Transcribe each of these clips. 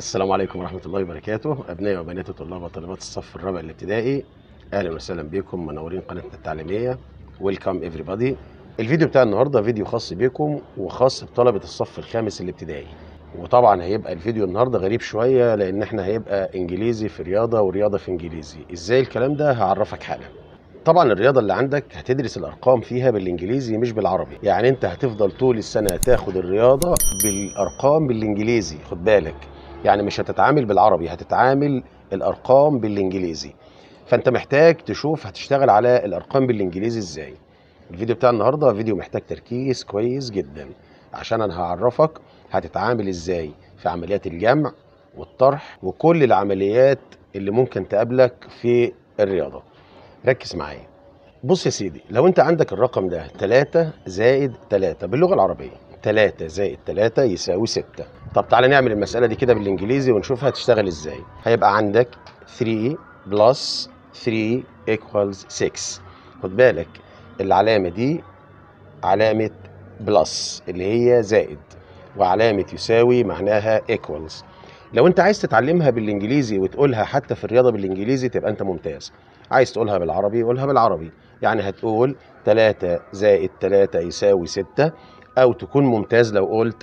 السلام عليكم ورحمة الله وبركاته أبنائي وبنات طلاب وطالبات الصف الرابع الابتدائي أهلا وسهلا بكم منورين قناتنا التعليمية ويلكم everybody الفيديو بتاع النهاردة فيديو خاص بكم وخاص بطلبة الصف الخامس الابتدائي وطبعا هيبقى الفيديو النهاردة غريب شوية لأن احنا هيبقى إنجليزي في رياضة ورياضة في إنجليزي إزاي الكلام ده هعرفك حالا طبعا الرياضه اللي عندك هتدرس الارقام فيها بالانجليزي مش بالعربي يعني انت هتفضل طول السنه تاخد الرياضه بالارقام بالانجليزي خد بالك يعني مش هتتعامل بالعربي هتتعامل الارقام بالانجليزي فانت محتاج تشوف هتشتغل على الارقام بالانجليزي ازاي الفيديو بتاع النهارده فيديو محتاج تركيز كويس جدا عشان انا هعرفك هتتعامل ازاي في عمليات الجمع والطرح وكل العمليات اللي ممكن تقابلك في الرياضه ركز معايا بص يا سيدي لو انت عندك الرقم ده 3 زائد 3 باللغه العربيه 3 زائد 3 يساوي 6 طب تعالى نعمل المساله دي كده بالانجليزي ونشوفها هتشتغل ازاي هيبقى عندك 3 بلس 3 equals 6 خد بالك العلامه دي علامه بلس اللي هي زائد وعلامه يساوي معناها equals لو انت عايز تتعلمها بالانجليزي وتقولها حتى في الرياضه بالانجليزي تبقى انت ممتاز عايز تقولها بالعربي قولها بالعربي يعني هتقول 3 زائد 3 يساوي 6 او تكون ممتاز لو قلت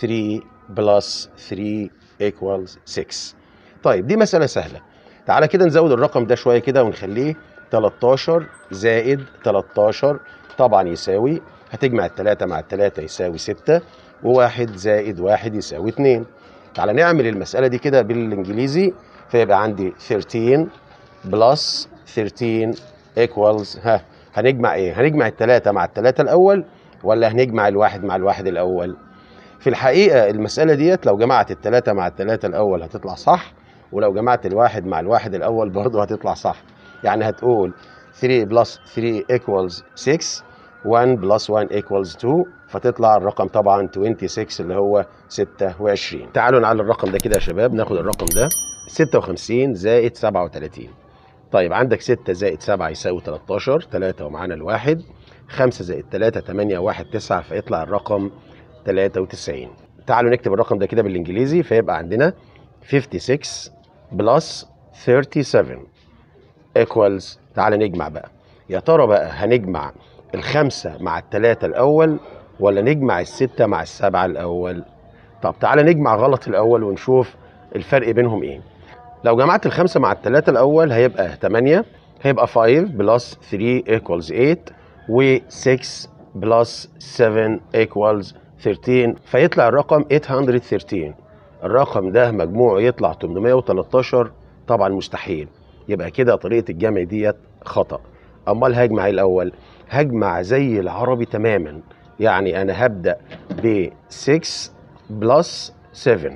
3 بلس 3 equals 6 طيب دي مسألة سهلة تعالى كده نزود الرقم ده شوية كده ونخليه 13 زائد 13 طبعا يساوي هتجمع التلاتة مع التلاتة يساوي 6 وواحد زائد واحد يساوي 2 تعالى نعمل المسألة دي كده بالانجليزي فيبقى عندي 13 بلس 13 equals ها هنجمع ايه؟ هنجمع التلاتة مع التلاتة الأول ولا هنجمع الواحد مع الواحد الأول؟ في الحقيقة المسألة ديت لو جمعت التلاتة مع التلاتة الأول هتطلع صح ولو جمعت الواحد مع الواحد الأول برضه هتطلع صح يعني هتقول 3 بلس 3 equals 6 1 بلس 1 equals 2 فتطلع الرقم طبعا 26 اللي هو 26 تعالوا نعلي الرقم ده كده يا شباب ناخد الرقم ده 56 زائد 37 طيب عندك 6 زائد 7 يساوي 13 3 ومعانا الواحد 5 زائد 3 8 1 9 فيطلع الرقم 93 تعالوا نكتب الرقم ده كده بالانجليزي فيبقى عندنا 56 بلس 37 equals تعالى نجمع بقى يا ترى بقى هنجمع الخمسة مع التلاتة الأول ولا نجمع الستة مع السبعة الأول طب تعالى نجمع غلط الأول ونشوف الفرق بينهم إيه لو جمعت الخمسة مع التلاتة الأول هيبقى 8 هيبقى 5 بلس 3 equals 8 و 6 بلس 7 equals 13 فيطلع الرقم 813 الرقم ده مجموعه يطلع 813 طبعا مستحيل يبقى كده طريقة الجمع ديت خطأ أمال هجمع إيه الأول هجمع زي العربي تماما يعني أنا هبدأ ب 6 بلس 7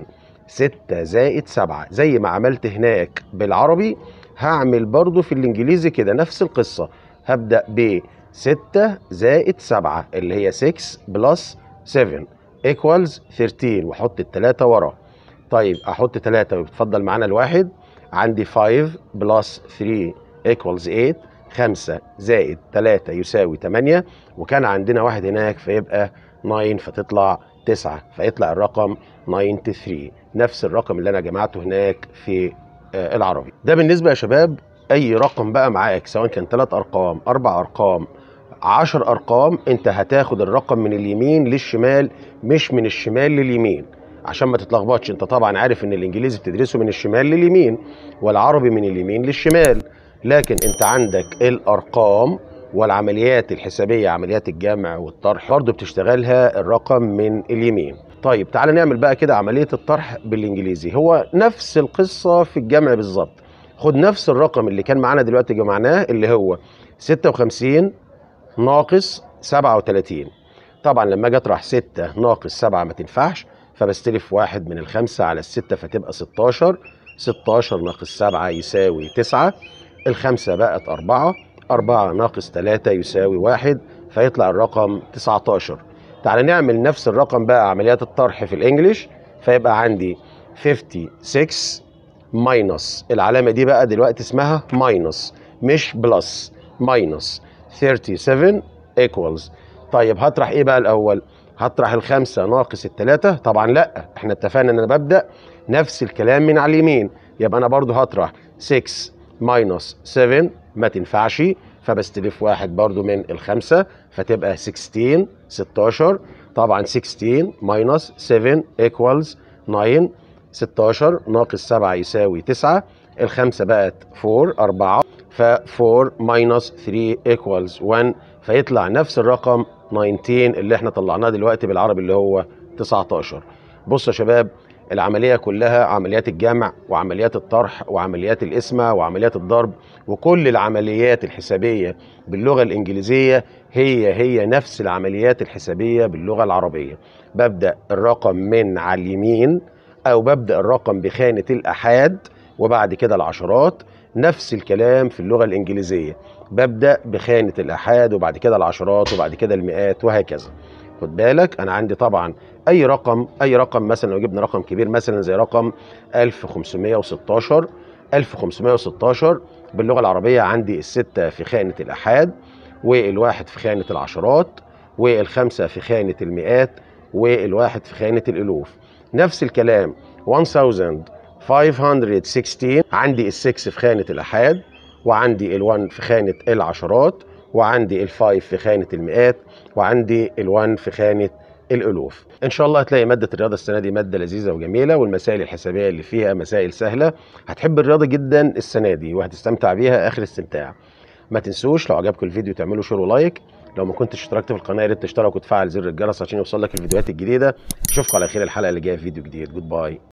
6 زائد 7 زي ما عملت هناك بالعربي هعمل برضو في الانجليزي كده نفس القصة هبدأ ب 6 زائد 7 اللي هي 6 بلس 7 equals 13 واحط التلاتة ورا طيب احط 3 ويتفضل معانا الواحد عندي 5 بلس 3 equals 8 5 زائد 3 يساوي 8 وكان عندنا واحد هناك فيبقى 9 فتطلع 9 فيطلع الرقم 93 نفس الرقم اللي انا جمعته هناك في آه العربي ده بالنسبه يا شباب اي رقم بقى معاك سواء كان ثلاث ارقام اربع ارقام عشر ارقام انت هتاخد الرقم من اليمين للشمال مش من الشمال لليمين عشان ما تتلخبطش انت طبعا عارف ان الانجليزي بتدرسه من الشمال لليمين والعربي من اليمين للشمال لكن انت عندك الارقام والعمليات الحسابيه عمليات الجمع والطرح برضه بتشتغلها الرقم من اليمين طيب تعالى نعمل بقى كده عمليه الطرح بالانجليزي هو نفس القصه في الجمع بالظبط خد نفس الرقم اللي كان معانا دلوقتي جمعناه اللي هو 56 ناقص 37 طبعا لما اجي اطرح 6 ناقص 7 ما تنفعش فبستلف واحد من الخمسة على الستة فتبقى 16 16 ناقص 7 يساوي 9 الخمسة بقت 4 4 ناقص 3 يساوي 1 فيطلع الرقم 19 تعال نعمل نفس الرقم بقى عمليات الطرح في الانجليش فيبقى عندي 56 ماينس العلامة دي بقى دلوقتي اسمها ماينس مش بلس ماينس 37 equals طيب هطرح ايه بقى الاول هطرح الخمسة ناقص التلاتة طبعا لا احنا اتفقنا ان انا ببدأ نفس الكلام من على اليمين يبقى انا برضو هطرح 6 ماينس 7 ما تنفعش فبستلف واحد برضو من الخمسة فتبقى 16 16 طبعا 16 ماينس 7 equals 9 16 ناقص 7 يساوي 9 الخمسة بقت 4 4 ف 4 ماينس 3 equals 1 فيطلع نفس الرقم 19 اللي احنا طلعناه دلوقتي بالعربي اللي هو 19 بصوا يا شباب العملية كلها عمليات الجمع وعمليات الطرح وعمليات القسمة وعمليات الضرب وكل العمليات الحسابية باللغة الإنجليزية هي هي نفس العمليات الحسابية باللغة العربية ببدأ الرقم من على اليمين أو ببدأ الرقم بخانة الأحاد وبعد كده العشرات نفس الكلام في اللغة الإنجليزية ببدأ بخانة الأحاد وبعد كده العشرات وبعد كده المئات وهكذا خد بالك أنا عندي طبعا أي رقم أي رقم مثلا لو جبنا رقم كبير مثلا زي رقم 1516 1516 باللغة العربية عندي الستة في خانة الأحاد والواحد في خانة العشرات والخمسة في خانة المئات والواحد في خانة الألوف نفس الكلام 1516 عندي السكس في خانة الأحاد وعندي ال1 في خانة العشرات وعندي ال5 في خانة المئات وعندي ال1 في خانة الألوف إن شاء الله هتلاقي مادة الرياضة السنة دي مادة لذيذة وجميلة والمسائل الحسابية اللي فيها مسائل سهلة هتحب الرياضة جدا السنة دي وهتستمتع بيها آخر استمتاع ما تنسوش لو عجبكم الفيديو تعملوا شير ولايك لو ما كنتش اشتركت في القناه يا ريت تشترك وتفعل زر الجرس عشان يوصل لك الفيديوهات الجديده اشوفكم على خير الحلقه اللي جايه في فيديو جديد جود باي